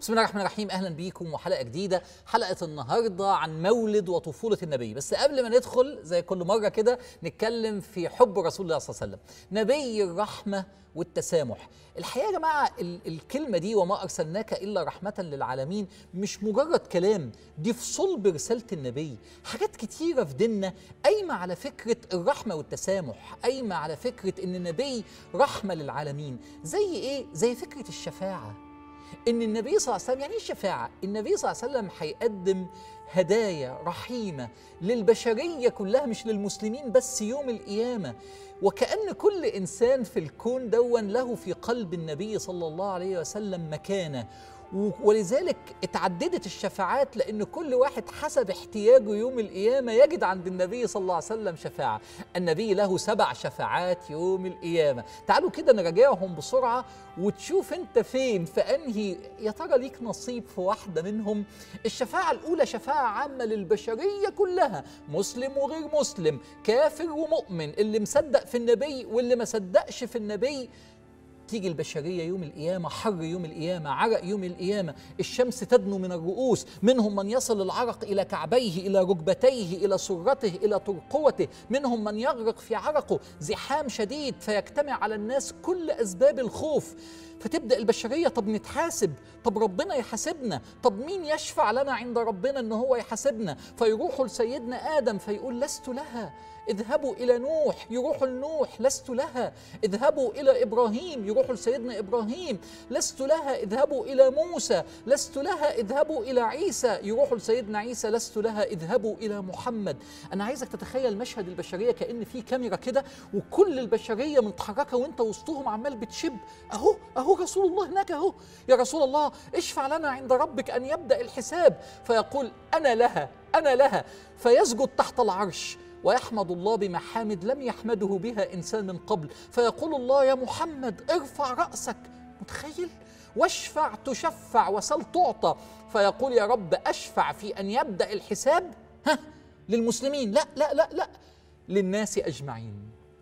بسم الله الرحمن الرحيم اهلا بيكم وحلقه جديده حلقه النهارده عن مولد وطفوله النبي بس قبل ما ندخل زي كل مره كده نتكلم في حب رسول الله صلى الله عليه وسلم نبي الرحمه والتسامح الحقيقه يا جماعه ال- الكلمه دي وما ارسلناك الا رحمه للعالمين مش مجرد كلام دي في صلب رساله النبي حاجات كتيره في ديننا قايمه على فكره الرحمه والتسامح قايمه على فكره ان النبي رحمه للعالمين زي ايه زي فكره الشفاعه ان النبي صلى الله عليه وسلم يعني ايه الشفاعه النبي صلى الله عليه وسلم هيقدم هدايا رحيمه للبشريه كلها مش للمسلمين بس يوم القيامه وكأن كل إنسان في الكون دون له في قلب النبي صلى الله عليه وسلم مكانة و- ولذلك اتعددت الشفاعات لأن كل واحد حسب احتياجه يوم القيامة يجد عند النبي صلى الله عليه وسلم شفاعة النبي له سبع شفاعات يوم القيامة تعالوا كده نراجعهم بسرعة وتشوف انت فين في أنهي يا ترى ليك نصيب في واحدة منهم الشفاعة الأولى شفاعة عامة للبشرية كلها مسلم وغير مسلم كافر ومؤمن اللي مصدق في النبي واللي ما صدقش في النبي تيجي البشرية يوم القيامة حر يوم القيامة عرق يوم القيامة الشمس تدنو من الرؤوس منهم من يصل العرق إلى كعبيه إلى ركبتيه إلى سرته إلى ترقوته منهم من يغرق في عرقه زحام شديد فيجتمع على الناس كل أسباب الخوف فتبدأ البشرية طب نتحاسب طب ربنا يحاسبنا طب مين يشفع لنا عند ربنا ان هو يحاسبنا فيروحوا لسيدنا آدم فيقول لست لها اذهبوا إلى نوح يروحوا لنوح لست لها اذهبوا إلى إبراهيم يروحوا لسيدنا إبراهيم لست لها اذهبوا إلى موسى لست لها اذهبوا إلى عيسى يروحوا لسيدنا عيسى لست لها اذهبوا إلى محمد أنا عايزك تتخيل مشهد البشرية كأن في كاميرا كده وكل البشرية متحركة وانت وسطهم عمال بتشب أهو أهو رسول الله هناك أهو يا رسول الله اشفع لنا عند ربك أن يبدأ الحساب فيقول أنا لها أنا لها فيسجد تحت العرش ويحمد الله بمحامد لم يحمده بها انسان من قبل فيقول الله يا محمد ارفع راسك متخيل واشفع تشفع وسل تعطى فيقول يا رب اشفع في ان يبدا الحساب ها للمسلمين لا لا لا لا للناس اجمعين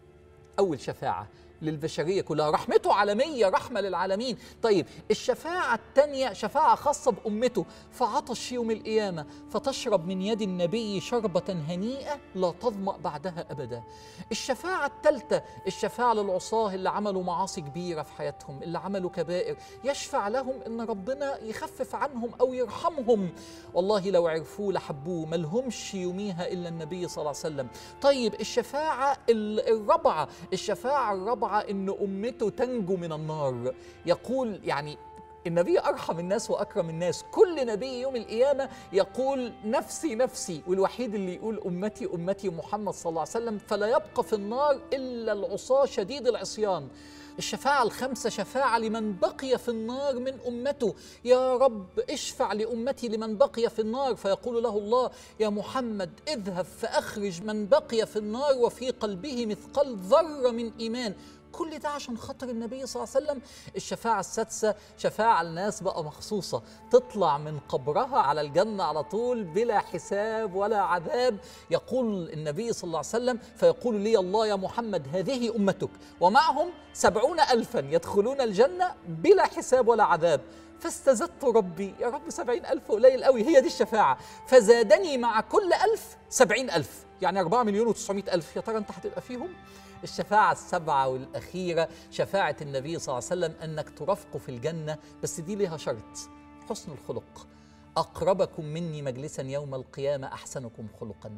اول شفاعه للبشرية كلها رحمته عالمية رحمة للعالمين طيب الشفاعة الثانية شفاعة خاصة بأمته فعطش يوم القيامة فتشرب من يد النبي شربة هنيئة لا تظمأ بعدها أبدا الشفاعة الثالثة الشفاعة للعصاة اللي عملوا معاصي كبيرة في حياتهم اللي عملوا كبائر يشفع لهم إن ربنا يخفف عنهم أو يرحمهم والله لو عرفوه لحبوه ملهمش يوميها إلا النبي صلى الله عليه وسلم طيب الشفاعة ال- الرابعة الشفاعة الرابعة إن أمته تنجو من النار يقول يعني النبي أرحم الناس وأكرم الناس كل نبي يوم القيامة يقول نفسي نفسي والوحيد اللي يقول أمتي أمتي محمد صلى الله عليه وسلم فلا يبقى في النار إلا العصاة شديد العصيان الشفاعة الخمسة شفاعة لمن بقي في النار من أمته يا رب اشفع لأمتي لمن بقي في النار فيقول له الله يا محمد اذهب فأخرج من بقي في النار وفي قلبه مثقال ذرة من إيمان كل ده عشان خاطر النبي صلى الله عليه وسلم الشفاعة السادسة شفاعة الناس بقى مخصوصة تطلع من قبرها على الجنة على طول بلا حساب ولا عذاب يقول النبي صلى الله عليه وسلم فيقول لي الله يا محمد هذه أمتك ومعهم سبعون ألفا يدخلون الجنة بلا حساب ولا عذاب فاستزدت ربي يا رب سبعين ألف قليل قوي هي دي الشفاعة فزادني مع كل ألف سبعين ألف يعني أربعة مليون وتسعمائة ألف يا ترى أنت هتبقى فيهم الشفاعة السبعة والأخيرة شفاعة النبي صلى الله عليه وسلم أنك ترافقه في الجنة بس دي ليها شرط حسن الخلق أقربكم مني مجلسا يوم القيامة أحسنكم خلقا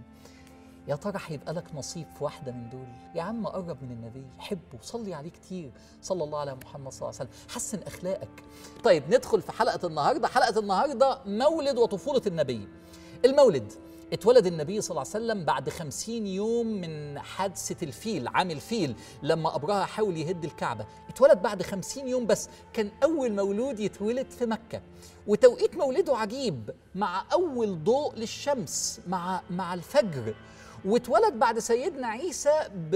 يا ترى هيبقى لك نصيب في واحدة من دول يا عم قرب من النبي حبه صلي عليه كتير صلى الله على محمد صلى الله عليه وسلم حسن أخلاقك طيب ندخل في حلقة النهاردة حلقة النهاردة مولد وطفولة النبي المولد اتولد النبي صلى الله عليه وسلم بعد خمسين يوم من حادثة الفيل عام الفيل لما أبرهة حاول يهد الكعبة اتولد بعد خمسين يوم بس كان أول مولود يتولد في مكة وتوقيت مولده عجيب مع أول ضوء للشمس مع مع الفجر واتولد بعد سيدنا عيسى ب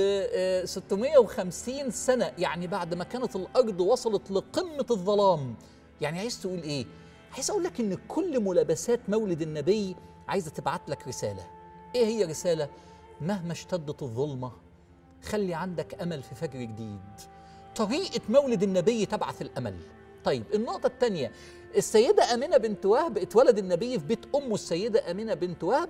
650 سنة يعني بعد ما كانت الأرض وصلت لقمة الظلام يعني عايز تقول إيه؟ عايز أقول لك إن كل ملابسات مولد النبي عايزة تبعت لك رسالة إيه هي رسالة؟ مهما اشتدت الظلمة خلي عندك أمل في فجر جديد طريقة مولد النبي تبعث الأمل طيب النقطة الثانية السيدة آمنة بنت وهب اتولد النبي في بيت أمه السيدة آمنة بنت وهب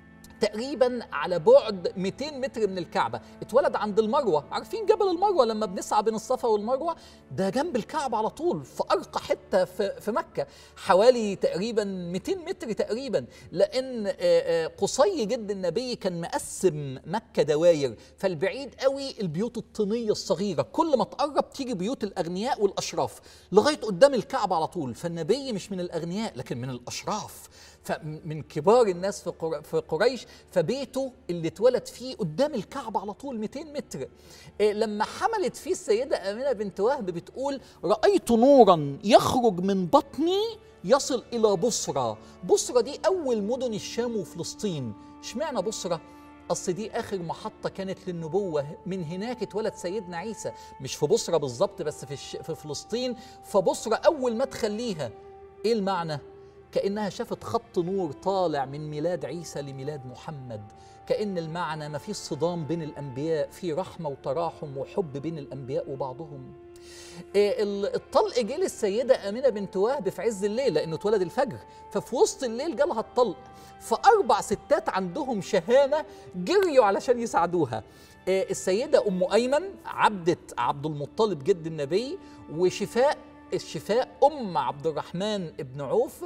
تقريبا على بعد 200 متر من الكعبة اتولد عند المروة عارفين جبل المروة لما بنسعى بين الصفا والمروة ده جنب الكعبة على طول في أرقى حتة في, في مكة حوالي تقريبا 200 متر تقريبا لأن آه، آه، قصي جد النبي كان مقسم مكة دواير فالبعيد قوي البيوت الطينية الصغيرة كل ما تقرب تيجي بيوت الأغنياء والأشراف لغاية قدام الكعبة على طول فالنبي مش من الأغنياء لكن من الأشراف فمن كبار الناس في قر- في قريش فبيته اللي اتولد فيه قدام الكعبة على طول 200 متر إيه، لما حملت فيه السيدة آمنة بنت وهب بتقول رأيت نورا يخرج من بطني يصل إلى بصرى بصرى دي أول مدن الشام وفلسطين اشمعنى بصرى؟ اصل دي اخر محطه كانت للنبوه من هناك اتولد سيدنا عيسى مش في بصرى بالظبط بس في, الش... في فلسطين فبصرى اول مدخل ليها ايه المعنى كانها شافت خط نور طالع من ميلاد عيسى لميلاد محمد كان المعنى ما فيش صدام بين الانبياء في رحمه وتراحم وحب بين الانبياء وبعضهم إيه ال- الطلق جه للسيدة آمنة بنت وهب في عز الليل لأنه اتولد الفجر ففي وسط الليل جالها الطلق فأربع ستات عندهم شهامة جريوا علشان يساعدوها إيه السيدة أم أيمن عبدة عبد المطلب جد النبي وشفاء الشفاء أم عبد الرحمن بن عوف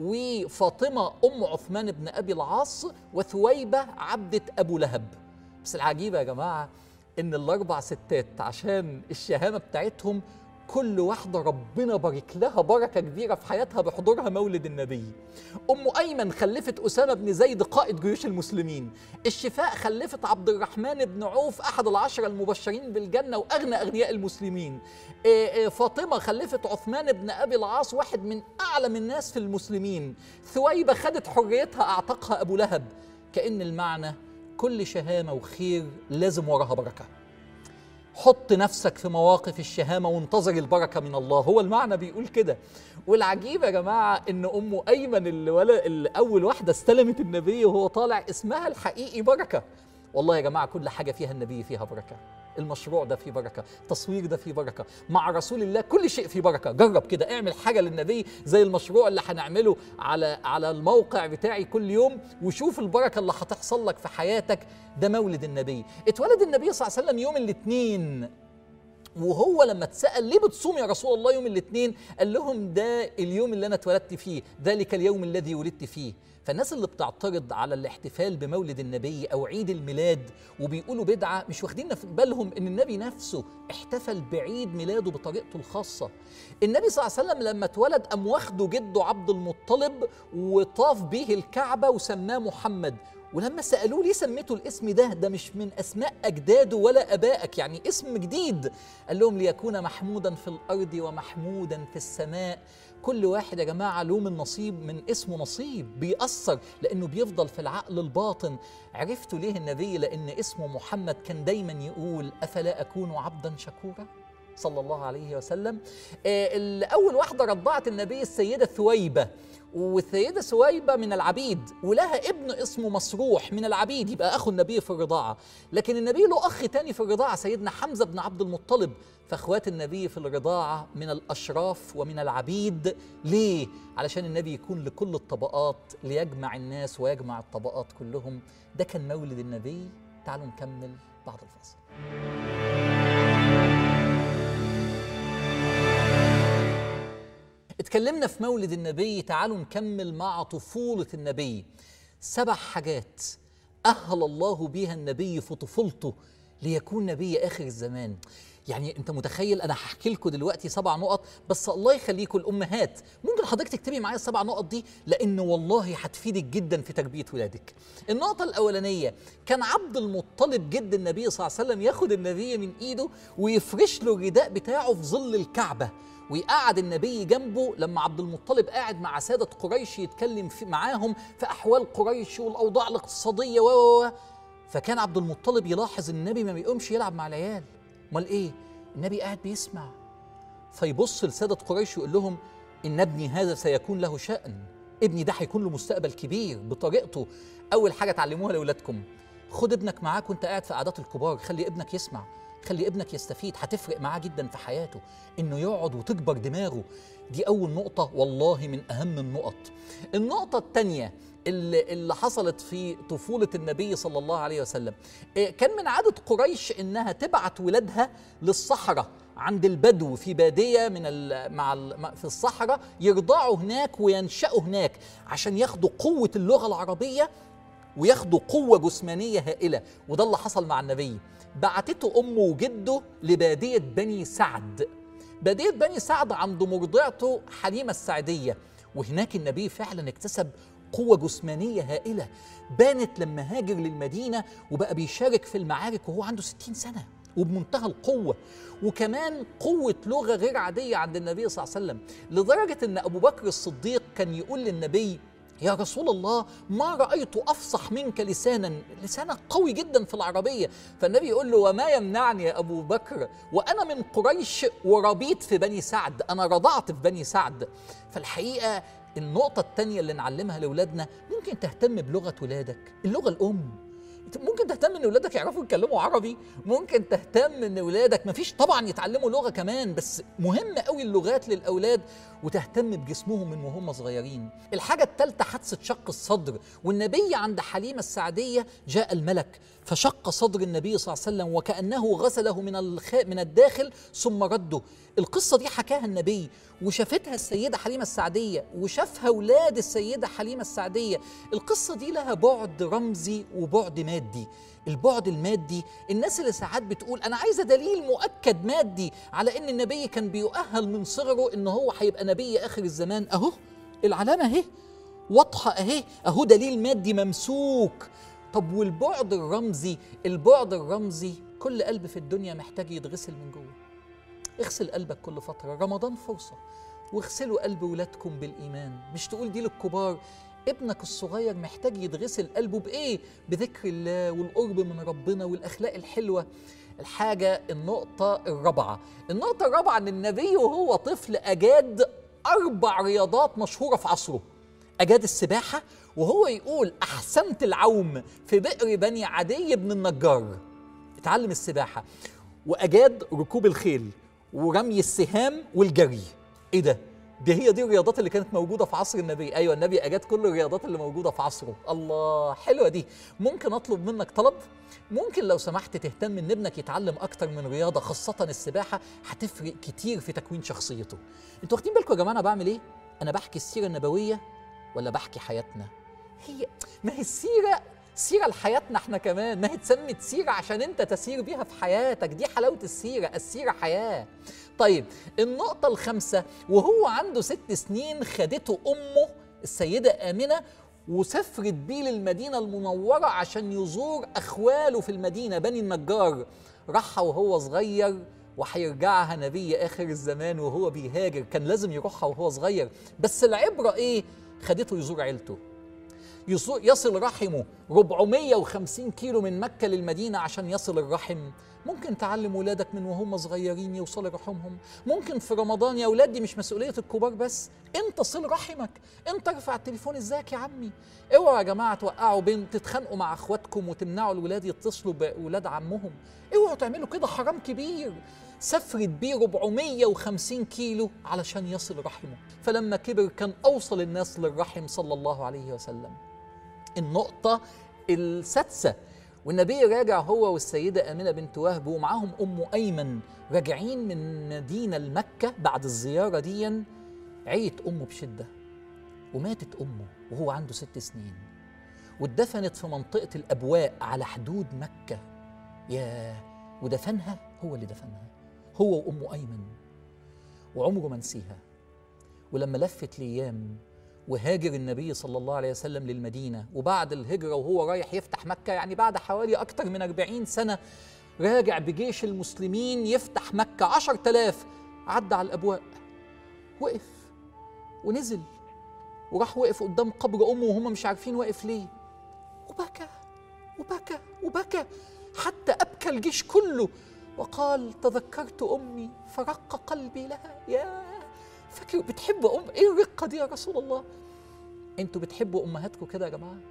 وفاطمة أم عثمان بن أبي العاص وثويبة عبدة أبو لهب بس العجيبة يا جماعة إن الأربع ستات عشان الشهامة بتاعتهم كل واحدة ربنا بارك لها بركة كبيرة في حياتها بحضورها مولد النبي أم أيمن خلفت أسامة بن زيد قائد جيوش المسلمين الشفاء خلفت عبد الرحمن بن عوف أحد العشرة المبشرين بالجنة وأغنى أغنياء المسلمين إيه إيه فاطمة خلفت عثمان بن أبي العاص واحد من أعلم الناس في المسلمين ثويبة خدت حريتها أعتقها أبو لهب كأن المعنى كل شهامة وخير لازم وراها بركة حط نفسك في مواقف الشهامة وانتظر البركة من الله هو المعنى بيقول كده والعجيب يا جماعة ان ام ايمن اللي, ولا اللي اول واحدة استلمت النبي وهو طالع اسمها الحقيقي بركة والله يا جماعة كل حاجة فيها النبي فيها بركة المشروع ده فيه بركة التصوير ده فيه بركة مع رسول الله كل شيء فيه بركة جرب كده اعمل حاجة للنبي زي المشروع اللي هنعمله على على الموقع بتاعي كل يوم وشوف البركة اللي هتحصل لك في حياتك ده مولد النبي اتولد النبي صلى الله عليه وسلم يوم الاثنين وهو لما اتسال ليه بتصوم يا رسول الله يوم الاثنين قال لهم ده اليوم اللي انا اتولدت فيه ذلك اليوم الذي ولدت فيه فالناس اللي بتعترض على الاحتفال بمولد النبي او عيد الميلاد وبيقولوا بدعه مش واخدين في بالهم ان النبي نفسه احتفل بعيد ميلاده بطريقته الخاصه النبي صلى الله عليه وسلم لما اتولد قام واخده جده عبد المطلب وطاف به الكعبه وسماه محمد ولما سألوه ليه سميته الاسم ده ده مش من أسماء أجداده ولا أبائك يعني اسم جديد قال لهم ليكون محمودا في الأرض ومحمودا في السماء كل واحد يا جماعة له من نصيب من اسمه نصيب بيأثر لأنه بيفضل في العقل الباطن عرفتوا ليه النبي لأن اسمه محمد كان دايما يقول أفلا أكون عبدا شكورا صلى الله عليه وسلم آه، أول واحدة رضعت النبي السيدة ثويبة والسيدة ثويبة من العبيد ولها ابن اسمه مسروح من العبيد يبقى أخو النبي في الرضاعة لكن النبي له أخ تاني في الرضاعة سيدنا حمزة بن عبد المطلب فاخوات النبي في الرضاعة من الأشراف ومن العبيد ليه؟ علشان النبي يكون لكل الطبقات ليجمع الناس ويجمع الطبقات كلهم ده كان مولد النبي تعالوا نكمل بعد الفاصل اتكلمنا في مولد النبي تعالوا نكمل مع طفولة النبي سبع حاجات أهل الله بها النبي في طفولته ليكون نبي آخر الزمان يعني انت متخيل انا هحكي لكم دلوقتي سبع نقط بس الله يخليكم الامهات ممكن حضرتك تكتبي معايا السبع نقط دي لان والله هتفيدك جدا في تربيه ولادك النقطه الاولانيه كان عبد المطلب جد النبي صلى الله عليه وسلم ياخد النبي من ايده ويفرش له الرداء بتاعه في ظل الكعبه ويقعد النبي جنبه لما عبد المطلب قاعد مع سادة قريش يتكلم في معاهم في أحوال قريش والأوضاع الاقتصادية و و و. فكان عبد المطلب يلاحظ ان النبي ما بيقومش يلعب مع العيال امال ايه النبي قاعد بيسمع فيبص لسادة قريش ويقول لهم ان ابني هذا سيكون له شأن ابني ده هيكون له مستقبل كبير بطريقته اول حاجة تعلموها لاولادكم خد ابنك معاك وانت قاعد في قعدات الكبار خلي ابنك يسمع خلي ابنك يستفيد هتفرق معاه جدا في حياته انه يقعد وتكبر دماغه دي اول نقطه والله من اهم النقط النقطه الثانيه اللي, اللي حصلت في طفولة النبي صلى الله عليه وسلم إيه، كان من عادة قريش إنها تبعت ولادها للصحراء عند البدو في بادية من ال مع ال في الصحراء يرضعوا هناك وينشأوا هناك عشان ياخدوا قوة اللغة العربية وياخدوا قوة جسمانية هائلة وده اللي حصل مع النبي بعتته أمه وجده لبادية بني سعد بادية بني سعد عند مرضعته حليمة السعدية وهناك النبي فعلا اكتسب قوة جسمانية هائلة بانت لما هاجر للمدينة وبقى بيشارك في المعارك وهو عنده 60 سنة وبمنتهى القوة وكمان قوة لغة غير عادية عند النبي صلى الله عليه وسلم لدرجة أن أبو بكر الصديق كان يقول للنبي يا رسول الله ما رأيت أفصح منك لسانا لسانك قوي جدا في العربية فالنبي يقول له وما يمنعني يا أبو بكر وأنا من قريش وربيت في بني سعد أنا رضعت في بني سعد فالحقيقة النقطة التانية اللي نعلمها لأولادنا ممكن تهتم بلغة ولادك اللغة الأم ممكن تهتم ان ولادك يعرفوا يتكلموا عربي ممكن تهتم ان ولادك مفيش طبعا يتعلموا لغه كمان بس مهم قوي اللغات للاولاد وتهتم بجسمهم من وهم صغيرين الحاجه الثالثه حادثه شق الصدر والنبي عند حليمه السعديه جاء الملك فشق صدر النبي صلى الله عليه وسلم وكانه غسله من الخ... من الداخل ثم رده القصه دي حكاها النبي وشافتها السيده حليمه السعديه وشافها اولاد السيده حليمه السعديه القصه دي لها بعد رمزي وبعد مادي البعد المادي الناس اللي ساعات بتقول انا عايزه دليل مؤكد مادي على ان النبي كان بيؤهل من صغره ان هو هيبقى نبي اخر الزمان اهو العلامه اهي واضحه اهي اهو دليل مادي ممسوك طب والبعد الرمزي البعد الرمزي كل قلب في الدنيا محتاج يتغسل من جوه اغسل قلبك كل فتره رمضان فرصه واغسلوا قلب ولادكم بالايمان مش تقول دي للكبار ابنك الصغير محتاج يتغسل قلبه بايه بذكر الله والقرب من ربنا والاخلاق الحلوه الحاجه النقطه الرابعه النقطه الرابعه ان النبي وهو طفل اجاد اربع رياضات مشهوره في عصره اجاد السباحه وهو يقول احسنت العوم في بئر بني عدي بن النجار اتعلم السباحه واجاد ركوب الخيل ورمي السهام والجري ايه ده دي هي دي الرياضات اللي كانت موجودة في عصر النبي أيوة النبي أجاد كل الرياضات اللي موجودة في عصره الله حلوة دي ممكن أطلب منك طلب ممكن لو سمحت تهتم ان ابنك يتعلم اكتر من رياضه خاصه السباحه هتفرق كتير في تكوين شخصيته انتوا واخدين بالكم يا جماعه انا بعمل ايه انا بحكي السيره النبويه ولا بحكي حياتنا هي ما هي السيره سيرة لحياتنا احنا كمان ما هي اتسمت سيرة عشان انت تسير بيها في حياتك دي حلاوة السيرة السيرة حياة طيب النقطة الخامسة وهو عنده ست سنين خدته أمه السيدة آمنة وسافرت بيه للمدينة المنورة عشان يزور أخواله في المدينة بني النجار راحها وهو صغير وهيرجعها نبي آخر الزمان وهو بيهاجر كان لازم يروحها وهو صغير بس العبرة إيه خدته يزور عيلته يصل رحمه 450 كيلو من مكة للمدينة عشان يصل الرحم ممكن تعلم ولادك من وهم صغيرين يوصلوا رحمهم ممكن في رمضان يا ولاد دي مش مسؤولية الكبار بس انت صل رحمك انت ارفع التليفون ازيك يا عمي اوعوا يا جماعة توقعوا بين تتخانقوا مع اخواتكم وتمنعوا الولاد يتصلوا بولاد عمهم اوعوا تعملوا كده حرام كبير سافرت بيه 450 كيلو علشان يصل رحمه فلما كبر كان أوصل الناس للرحم صلى الله عليه وسلم النقطة السادسة والنبي راجع هو والسيدة آمنة بنت وهب ومعاهم أم أيمن راجعين من مدينة لمكة بعد الزيارة دي عيت أمه بشدة وماتت أمه وهو عنده ست سنين واتدفنت في منطقة الأبواء على حدود مكة يا ودفنها هو اللي دفنها هو وأم أيمن وعمره ما نسيها ولما لفت الأيام وهاجر النبي صلى الله عليه وسلم للمدينة وبعد الهجرة وهو رايح يفتح مكة يعني بعد حوالي أكثر من أربعين سنة راجع بجيش المسلمين يفتح مكة عشر تلاف عدى على الأبواء وقف ونزل وراح وقف قدام قبر أمه وهم مش عارفين واقف ليه وبكى وبكى وبكى حتى أبكى الجيش كله وقال تذكرت أمي فرق قلبي لها يا فاكر بتحب أم إيه الرقة دي يا رسول الله أنتوا بتحبوا أمهاتكم كده يا جماعة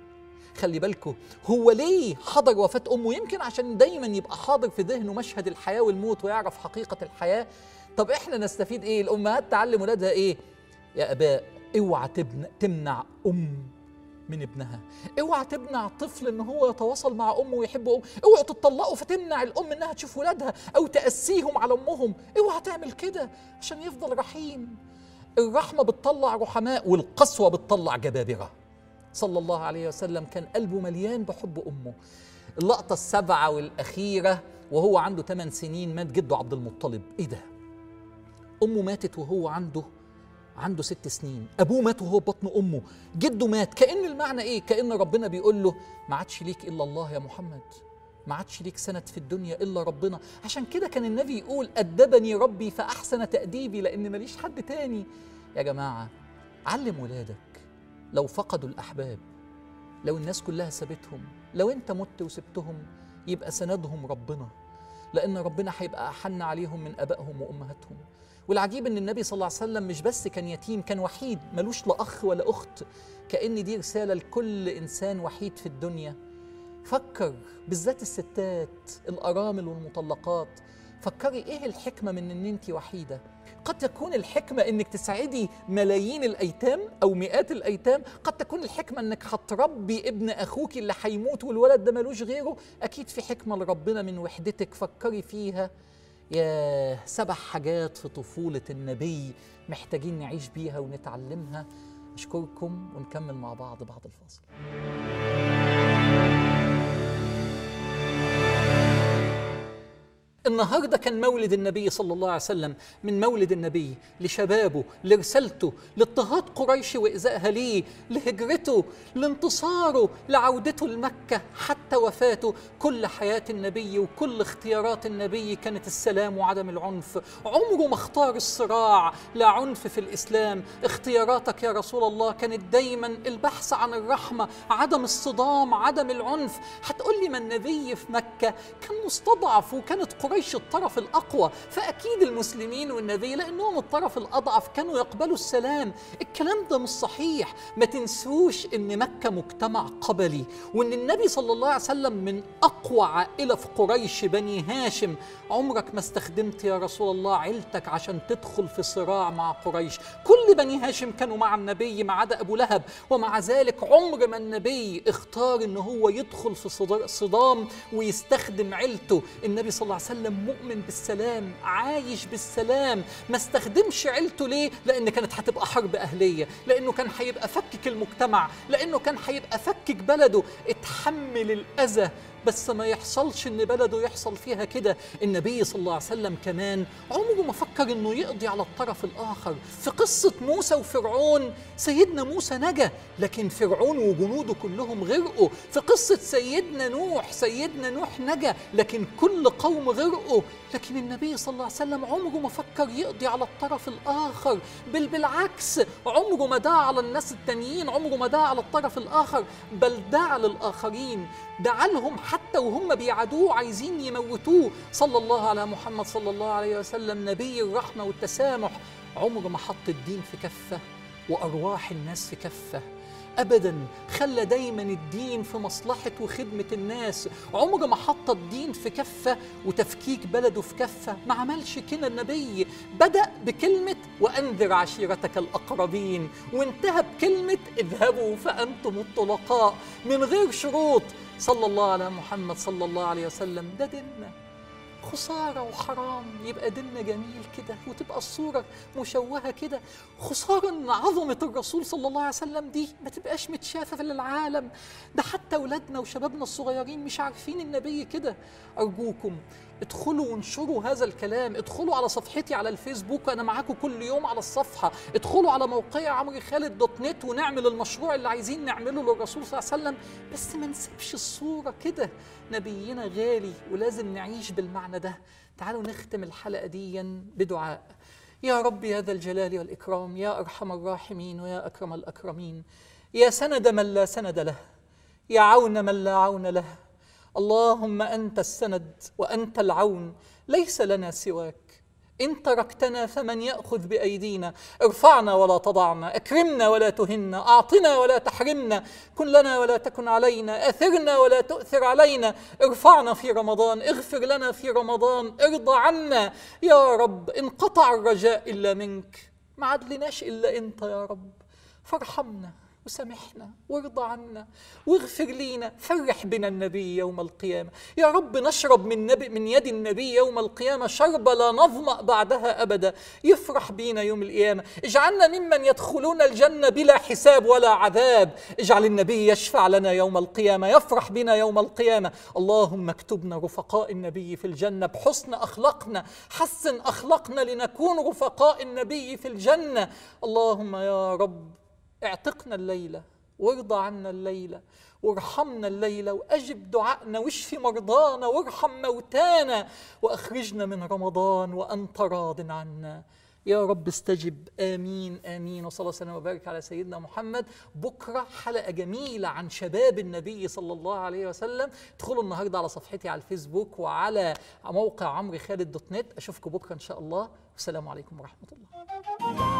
خلي بالكم هو ليه حضر وفاة أمه يمكن عشان دايما يبقى حاضر في ذهنه مشهد الحياة والموت ويعرف حقيقة الحياة طب احنا نستفيد ايه الأمهات تعلم ولادها ايه يا أباء اوعى تبن- تمنع أم من ابنها اوعى تمنع طفل ان هو يتواصل مع امه ويحب امه اوعى تطلقوا فتمنع الام انها تشوف ولادها او تاسيهم على امهم اوعى تعمل كده عشان يفضل رحيم الرحمه بتطلع رحماء والقسوه بتطلع جبابره صلى الله عليه وسلم كان قلبه مليان بحب امه اللقطه السابعه والاخيره وهو عنده 8 سنين مات جده عبد المطلب ايه ده امه ماتت وهو عنده عنده ست سنين ابوه مات وهو في بطن امه جده مات كان المعنى ايه كان ربنا بيقول له ما عادش ليك الا الله يا محمد ما عادش ليك سند في الدنيا الا ربنا عشان كده كان النبي يقول ادبني ربي فاحسن تاديبي لان ماليش حد تاني يا جماعه علم ولادك لو فقدوا الاحباب لو الناس كلها سابتهم لو انت مت وسبتهم يبقى سندهم ربنا لان ربنا هيبقى احن عليهم من ابائهم وامهاتهم والعجيب ان النبي صلى الله عليه وسلم مش بس كان يتيم كان وحيد ملوش لا اخ ولا اخت كان دي رساله لكل انسان وحيد في الدنيا فكر بالذات الستات الارامل والمطلقات فكري ايه الحكمه من ان انت وحيده قد تكون الحكمة انك تساعدي ملايين الايتام او مئات الايتام قد تكون الحكمة انك هتربي ابن اخوك اللي هيموت والولد ده ملوش غيره اكيد في حكمة لربنا من وحدتك فكري فيها يا سبع حاجات في طفولة النبي محتاجين نعيش بيها ونتعلمها أشكركم ونكمل مع بعض بعد الفاصل النهارده كان مولد النبي صلى الله عليه وسلم من مولد النبي لشبابه لرسالته لاضطهاد قريش وايذائها ليه لهجرته لانتصاره لعودته لمكه حتى وفاته كل حياه النبي وكل اختيارات النبي كانت السلام وعدم العنف عمره ما اختار الصراع لا عنف في الاسلام اختياراتك يا رسول الله كانت دايما البحث عن الرحمه عدم الصدام عدم العنف هتقول لي ما النبي في مكه كان مستضعف وكانت قريش الطرف الاقوى فاكيد المسلمين والنبي لانهم الطرف الاضعف كانوا يقبلوا السلام الكلام ده مش صحيح ما تنسوش ان مكه مجتمع قبلي وان النبي صلى الله عليه وسلم من اقوى عائله في قريش بني هاشم عمرك ما استخدمت يا رسول الله عيلتك عشان تدخل في صراع مع قريش كل بني هاشم كانوا مع النبي ما عدا ابو لهب ومع ذلك عمر ما النبي اختار ان هو يدخل في صدر- صدام ويستخدم عيلته النبي صلى الله عليه وسلم مؤمن بالسلام عايش بالسلام ما استخدمش عيلته ليه لان كانت هتبقى حرب اهليه لانه كان هيبقى فكك المجتمع لانه كان هيبقى فكك بلده اتحمل الاذى بس ما يحصلش ان بلده يحصل فيها كده النبي صلى الله عليه وسلم كمان عمره ما فكر انه يقضي على الطرف الاخر في قصه موسى وفرعون سيدنا موسى نجا لكن فرعون وجنوده كلهم غرقوا في قصه سيدنا نوح سيدنا نوح نجا لكن كل قوم غرقوا لكن النبي صلى الله عليه وسلم عمره ما فكر يقضي على الطرف الاخر بل بالعكس عمره ما دعا على الناس التانيين عمره ما دعا على الطرف الاخر بل دعا للاخرين دعا لهم حتى وهم بيعادوه عايزين يموتوه صلى الله على محمد صلى الله عليه وسلم نبي الرحمه والتسامح عمره ما حط الدين في كفه وارواح الناس في كفه ابدا خلى دايما الدين في مصلحه وخدمه الناس عمر ما حط الدين في كفه وتفكيك بلده في كفه ما عملش كده النبي بدا بكلمه وانذر عشيرتك الاقربين وانتهى بكلمه اذهبوا فانتم الطلقاء من غير شروط صلى الله على محمد صلى الله عليه وسلم ده ديننا خسارة وحرام يبقى ديننا جميل كده وتبقى الصورة مشوهة كده خسارة ان عظمة الرسول صلى الله عليه وسلم دي ما تبقاش متشافة للعالم ده حتى ولادنا وشبابنا الصغيرين مش عارفين النبي كده أرجوكم ادخلوا وانشروا هذا الكلام ادخلوا على صفحتي على الفيسبوك انا معاكم كل يوم على الصفحه ادخلوا على موقعي عمرو خالد دوت نت ونعمل المشروع اللي عايزين نعمله للرسول صلى الله عليه وسلم بس ما نسيبش الصوره كده نبينا غالي ولازم نعيش بالمعنى ده تعالوا نختم الحلقه دي بدعاء يا رب يا ذا الجلال والاكرام يا ارحم الراحمين ويا اكرم الاكرمين يا سند من لا سند له يا عون من لا عون له اللهم انت السند وانت العون ليس لنا سواك إن تركتنا فمن يأخذ بأيدينا ارفعنا ولا تضعنا أكرمنا ولا تهنا أعطنا ولا تحرمنا كن لنا ولا تكن علينا أثرنا ولا تؤثر علينا ارفعنا في رمضان اغفر لنا في رمضان ارضى عنا يا رب انقطع الرجاء إلا منك ما عاد لناش إلا أنت يا رب فارحمنا وسامحنا وارضى عنا واغفر لينا فرح بنا النبي يوم القيامة يا رب نشرب من, نبي من يد النبي يوم القيامة شربة لا نظمأ بعدها أبدا يفرح بينا يوم القيامة اجعلنا ممن يدخلون الجنة بلا حساب ولا عذاب اجعل النبي يشفع لنا يوم القيامة يفرح بنا يوم القيامة اللهم اكتبنا رفقاء النبي في الجنة بحسن أخلاقنا حسن أخلاقنا لنكون رفقاء النبي في الجنة اللهم يا رب اعتقنا الليله وارضى عنا الليله وارحمنا الليله واجب دعائنا واشف مرضانا وارحم موتانا واخرجنا من رمضان وانت راض عنا يا رب استجب امين امين وصلى الله وسلم وبارك على سيدنا محمد بكره حلقه جميله عن شباب النبي صلى الله عليه وسلم ادخلوا النهارده على صفحتي على الفيسبوك وعلى موقع عمرو خالد دوت نت اشوفكم بكره ان شاء الله والسلام عليكم ورحمه الله